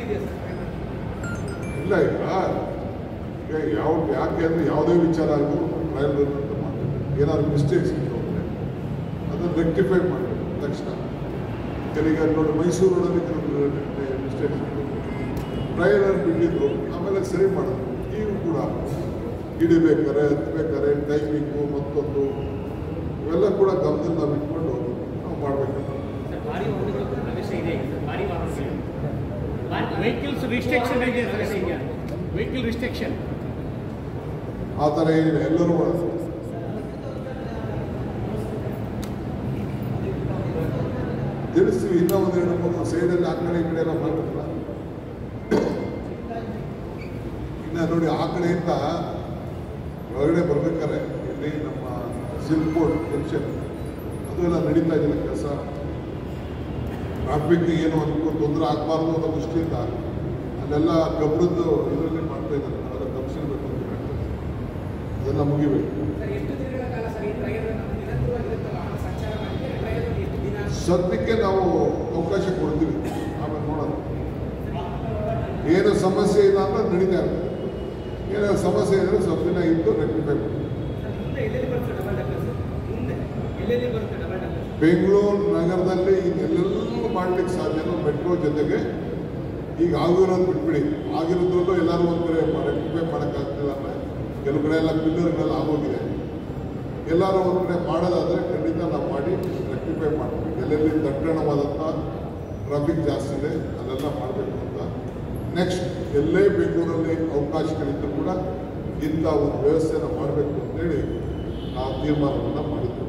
ಇದೆಯಾ ಸರ್ ಇಲ್ಲ ಈಗ ಈಗ ಯಾವ ಯಾಕೆ ಅಂದರೆ ಯಾವುದೇ ವಿಚಾರ ಆದರೂ ಟ್ರಯಲ್ ರನ್ ಅಂತ ಮಾಡಬೇಕು ಏನಾದ್ರು ಮಿಸ್ಟೇಕ್ಸ್ ಇತ್ತು ಅಂದರೆ ಅದನ್ನು ರೆಕ್ಟಿಫೈ ಮಾಡಬೇಕು ತಕ್ಷಣ ಕೆಲಈಗ ನೋಡಿ ಮೈಸೂರಿನಲ್ಲಿ ಕೆಲವು ಮಿಸ್ಟೇಕ್ಸ್ ಇತ್ತು ಟ್ರಯಲ್ ರನ್ ಬಿಟ್ಟಿದ್ರು ಆಮೇಲೆ ಸರಿ ಮಾಡೋದು ಈಗ ಕೂಡ ಹಿಡಿಬೇಕಾರೆ ಹತ್ಬೇಕಾರೆ ಟೈಮಿಂಗು ಮತ್ತೊಂದು ಇವೆಲ್ಲ ಕೂಡ ಗಮನದಲ್ಲಿ ನಾವು ಇಟ್ಕೊಂಡು ನಾವು ಮಾಡಬೇಕು ಸರ್, ಭಾರಿ ವಾಹನಗಳ ಪ್ರವೇಶ ಇದೆ ಈಗ ಸರ್, ಭಾರಿ ವಾಹನಗಳು ವೆಹಿಕಲ್ಸ್ ರಿಸ್ಟ್ರಿಕ್ಷನ್ ಇದೆ ಸರ್ ಈಗ ವೆಹಿಕಲ್ ರಿಸ್ಟ್ರಿಕ್ಷನ್ ಆ ಥರ ಏನಿಲ್ಲ ಎಲ್ಲರೂ ಮಾಡೋದು ತಿಳಿಸ್ತೀವಿ ಇನ್ನೂ ಒಂದೆರಡು ಮೂರು ಸೈಡಲ್ಲಿ ಆ ಕಡೆ ಈ ಕಡೆ ಎಲ್ಲ ಮಾಡ್ಬೇಕಲ್ಲ ಇನ್ನು ನೋಡಿ ಆ ಕಡೆಯಿಂದ ಒಳಗಡೆ ಬರ್ಬೇಕಾದ್ರೆ ಇಲ್ಲಿ ನಮ್ಮ ಸಿಲ್ಕ್ ಬೋರ್ಡ್ ಜಂಕ್ಷನ್ ಅದು ಎಲ್ಲ ನಡೀತಾ ಇದೆಯಲ್ಲ ಕೆಲಸ ಟ್ರಾಫಿಕ್ ಏನು ಅದಕ್ಕೂ ತೊಂದರೆ ಆಗಬಾರ್ದು ಅನ್ನೋ ದೃಷ್ಟಿಯಿಂದ ಅಲ್ಲೆಲ್ಲ ಗೊಬ್ಬರದ್ದು ಇದರಲ್ಲಿ ಮಾಡ್ತಾ ಇದ್ದಾರೆ ನಾವೆಲ್ಲ ತಪ್ಪಿಸಿರ್ಬೇಕು ಅಂತ ಹೇಳ್ತಾರೆ. ಅದೆಲ್ಲ ಮುಗಿಬೇಕು ಸರ್ ಎಷ್ಟು ದಿನಗಳ ಕಾಲ ಸರ್ ಈ ಟ್ರಯಲ್ ರನ್ ನಿರಂತರವಾಗಿರುತ್ತಲ್ಲ ವಾಹನ ಸಂಚಾರ ಮಾಡಲಿಕ್ಕೆ ಟ್ರಯಲ್ ರನ್ ಎಷ್ಟು ದಿನ ಸದ್ಯಕ್ಕೆ ನಾವು ಅವಕಾಶ ಕೊಡ್ತೀವಿ ಆಮೇಲೆ ನೋಡೋಣ ಏನು ಸಮಸ್ಯೆ ಇಲ್ಲ ಅಂದ್ರೆ ನಡೀತಾ ಇರ್ತದೆ ಏನಾದ್ರು ಸಮಸ್ಯೆ ಇದ್ರೆ ಸ್ವಲ್ಪ ದಿನ ಇದ್ದು ರೆಕ್ಟಿಫೈ ಮಾಡ್ತೀವಿ ಸರ್ ಮುಂದೆ ಎಲ್ಲೆಲ್ಲಿ ಬರುತ್ತೆ ಡಬಲ್ ಡಬಲ್ ಸರ್ ಮುಂದೆ ಎಲ್ಲೆಲ್ಲಿ ಬರುತ್ತೆ ಡಬಲ್ ಡಬಲ್ ಬೆಂಗಳೂರು ನಗರದಲ್ಲಿ ಇನ್ನೆಲ್ಲೆಲ್ಲೂ ಮಾಡ್ಲಿಕ್ಕೆ ಸಾಧ್ಯನೋ ಮೆಟ್ರೋ ಜೊತೆಗೆ ಈಗ ಆಗಿರೋದು ಬಿಟ್ಬಿಡಿ ಆಗಿರೋದ್ರಲ್ಲೂ ಎಲ್ಲರೂ ಒಂದು ಕಡೆ ರೆಕ್ಟಿಫೈ ಮಾಡೋಕ್ಕಾಗ್ತಿಲ್ಲ ಅಂದರೆ ಕೆಲವು ಕಡೆ ಎಲ್ಲ ಪಿಲ್ಲರ್ಗಳೆಲ್ಲ ಆಗೋಗಿದೆ ಎಲ್ಲರೂ ಒಂದು ಕಡೆ ಮಾಡೋದಾದರೆ ಖಂಡಿತ ನಾವು ಮಾಡಿ ರೆಕ್ಟಿಫೈ ಮಾಡ್ತೀವಿ ಎಲ್ಲೆಲ್ಲಿ ದಟ್ಟಣವಾದಂಥ ಟ್ರಾಫಿಕ್ ಜಾಸ್ತಿ ಇದೆ ಅದೆಲ್ಲ ಮಾಡಬೇಕು ಅಂತ ನೆಕ್ಸ್ಟ್ ಎಲ್ಲೇ ಬೆಂಗಳೂರಲ್ಲಿ ಅವಕಾಶಗಳಿದ್ದರೂ ಕೂಡ ಇಂಥ ಒಂದು ವ್ಯವಸ್ಥೆನ ಮಾಡಬೇಕು ಅಂತೇಳಿ ನಾವು ತೀರ್ಮಾನವನ್ನು ಮಾಡಿದ್ದೇವೆ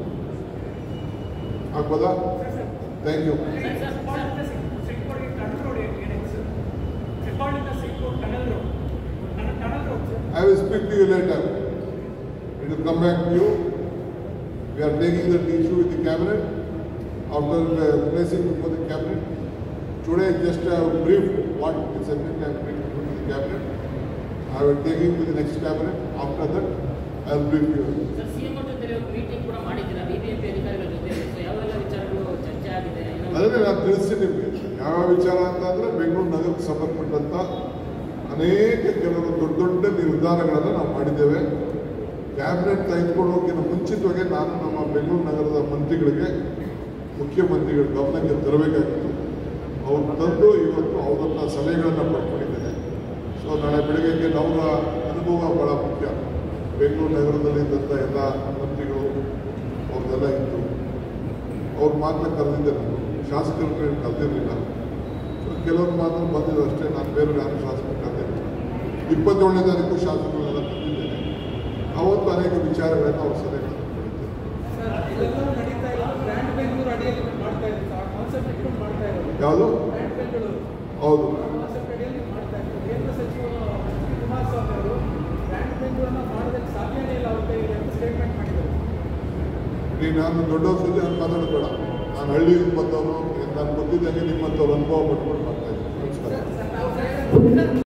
ಆಗ್ಬೋದಾ ಥ್ಯಾಂಕ್ ಯು ಸಿಕ್ಕೋಡಿಗೆ ಟನಲ್ ರೋಡ್ ಏನಿದೆ ಸರ್ ಸಿಕ್ಕೋಡಿಂದ Sikkod tunnel road tunnel road sir I will speak to you later. It will come back to you. We are taking that issue with the cabinet. After uh, placing before the cabinet, today just I have briefed what is a bit I have briefed to the cabinet. I will take it to the next cabinet. After that, I will brief you. Sir CM ಜೊತೆ meeting ಕೂಡ ಮಾಡಿದ್ದೀರಾ BBMP ಅಧಿಕಾರಿಗಳ ಜೊತೆ so ಯಾವೆಲ್ಲ ವಿಚಾರಗಳು ಚರ್ಚೆ ಆಗಿದೆ ಏನೋ- ಅದನ್ನೇ ನಾನು ತಿಳಿಸ್ತೀನಿ ನಿಮಗೆ ಯಾವ ವಿಚಾರ ಅಂತ ಅಂದರೆ ಬೆಂಗಳೂರು ನಗರಕ್ಕೆ ಸಂಬಂಧಪಟ್ಟಂಥ ಅನೇಕ ಕೆಲವು ದೊಡ್ಡ ದೊಡ್ಡ ನಿರ್ಧಾರಗಳನ್ನು ನಾವು ಮಾಡಿದ್ದೇವೆ ಕ್ಯಾಬಿನೆಟ್ ತೆಗೆದುಕೊಳ್ಳೋಕ್ಕಿಂತ ಮುಂಚಿತವಾಗಿ ನಾನು ನಮ್ಮ ಬೆಂಗಳೂರು ನಗರದ ಮಂತ್ರಿಗಳಿಗೆ ಮುಖ್ಯಮಂತ್ರಿಗಳ ಗಮನಕ್ಕೆ ತರಬೇಕಾಗಿತ್ತು ಅವ್ರು ತಂದು ಇವತ್ತು ಅವರನ್ನ ಸಲಹೆಗಳನ್ನು ಪಡ್ಕೊಂಡಿದ್ದೇನೆ ಸೊ ನಾಳೆ ಬೆಳಗ್ಗೆ ಅವರ ಅನುಭವ ಭಾಳ ಮುಖ್ಯ ಬೆಂಗಳೂರು ನಗರದಲ್ಲಿದ್ದಂಥ ಎಲ್ಲ ಮಂತ್ರಿಗಳು ಅವ್ರದ್ದೆಲ್ಲ ಇತ್ತು ಅವ್ರು ಮಾತ್ರ ಕರೆದಿದ್ದೆ ನಾನು ಶಾಸಕರು ಕರೆದಿರಲಿಲ್ಲ ಕೆಲವರು ಮಾತ್ರ ಬಂದಿದ್ದು ಅಷ್ಟೇ ನಾನು ಬೇರೆ ಯಾರು ಶಾಸಕರು ಕರೆದಿರಲಿಲ್ಲ ಇಪ್ಪತ್ತೇಳನೇ ತಾರೀಕು ಶಾಸಕರನ್ನೆಲ್ಲ ಕರೆದಿದ್ದೇನೆ ಅವತ್ತು ಅನೇಕ ವಿಚಾರಗಳನ್ನು ಅವ್ರ ಸಲಹೆಗಳನ್ನು ಪಡೆದಿದ್ದೆ ಸರ್ ಇದೆಲ್ಲವೂ ನಡೀತಾ ಇರೋದು ಬ್ರ್ಯಾಂಡ್ ಬೆಂಗಳೂರು ಅಡಿಯಲ್ಲಿ ಮಾಡ್ತಾ ಇರೋದು ಸರ್ ಕಾನ್ಸೆಪ್ಟ್ ಇಟ್ಕೊಂಡು ಮಾಡ್ತಾ ಇರೋದು ಯಾವುದು ಬ್ರ್ಯಾಂಡ್ ಬೆಂಗಳೂರು ಹೌದು ಕಾನ್ಸೆಪ್ಟ್ ಅಡಿಯಲ್ಲಿ ಮಾಡ್ತಾ ಇರೋದು ಕೇಂದ್ರ ಸಚಿವರು ಎಚ್ ಡಿ ಕುಮಾರಸ್ವಾಮಿ ಅವರು ಬ್ರ್ಯಾಂಡ್ ಬೆಂಗಳೂರನ್ನ ಮಾಡೋದಕ್ಕೆ ಸಾಧ್ಯನೇ ಇಲ್ಲ ಅವ್ರ ಕೈಗೆ ಅಂತ ಸ್ಟೇಟ್ಮೆಂಟ್ ಮಾಡಿದ್ದಾರೆ ನೀನು ನಾನು ದೊಡ್ಡವ್ರ ಜೊತೆ ನಾನು ಮಾತಾಡಬೇಡ ನಾನು ಹಳ್ಳಿಯಿಂದ ಬಂದವನು ನಾನು ಗೊತ್ತಿದ್ದಂಗೆ ನಿಮ್ಮಂಥವ್ರು ಅನುಭವ ಪಟ್ಕೊಂಡು ಮಾಡ್ತಾ ಇದ್ದೀನಿ ನಮಸ್ಕಾರ ಸರ್ ನಾವು